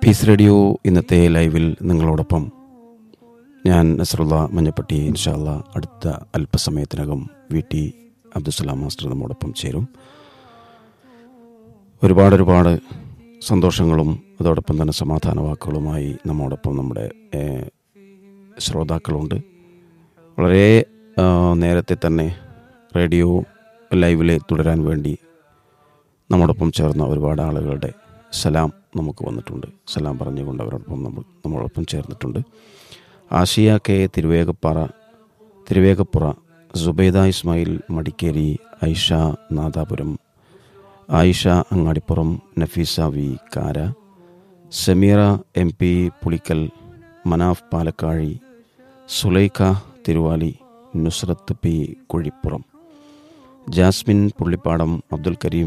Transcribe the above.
piece radio ഇന്നത്തെ ലൈവിൽ നിങ്ങളോടൊപ്പം ഞാൻ നസറുള്ള മഞ്ഞപ്പട്ടി ഇൻഷാല്ല അടുത്ത അല്പസമയത്തിനകം വി ടി അബ്ദുസലാം മാസ്റ്റർ നമ്മോടൊപ്പം ചേരും ഒരുപാട് ഒരുപാട് സന്തോഷങ്ങളും അതോടൊപ്പം തന്നെ സമാധാന വാക്കുകളുമായി നമ്മോടൊപ്പം നമ്മുടെ ഏഹ്, ശ്രോതാക്കളുണ്ട് വളരെ ആ, നേരത്തെ തന്നെ റേഡിയോ ലൈവിൽ തുടരാൻ വേണ്ടി നമ്മോടൊപ്പം ചേർന്ന ഒരുപാട് ആളുകളുടെ സലാം നമുക്ക് വന്നിട്ടുണ്ട് സലാം പറഞ്ഞുകൊണ്ട് അവരോടൊപ്പം നമ്മൾ നമ്മളോടൊപ്പം ചേർന്നിട്ടുണ്ട് Ashiya K Thiruvegappara Thiruvegappura Subaida Ismail Madikeri Aisha Nadapuram Ayisha Angadippuram Nafeesa V Kara Sameera M P Pulikkal Manaf Palakkazhi Sulaikha Thiruvali Nusrath P Kuzhippuram Jasmine Pullippadam Abdul Kareem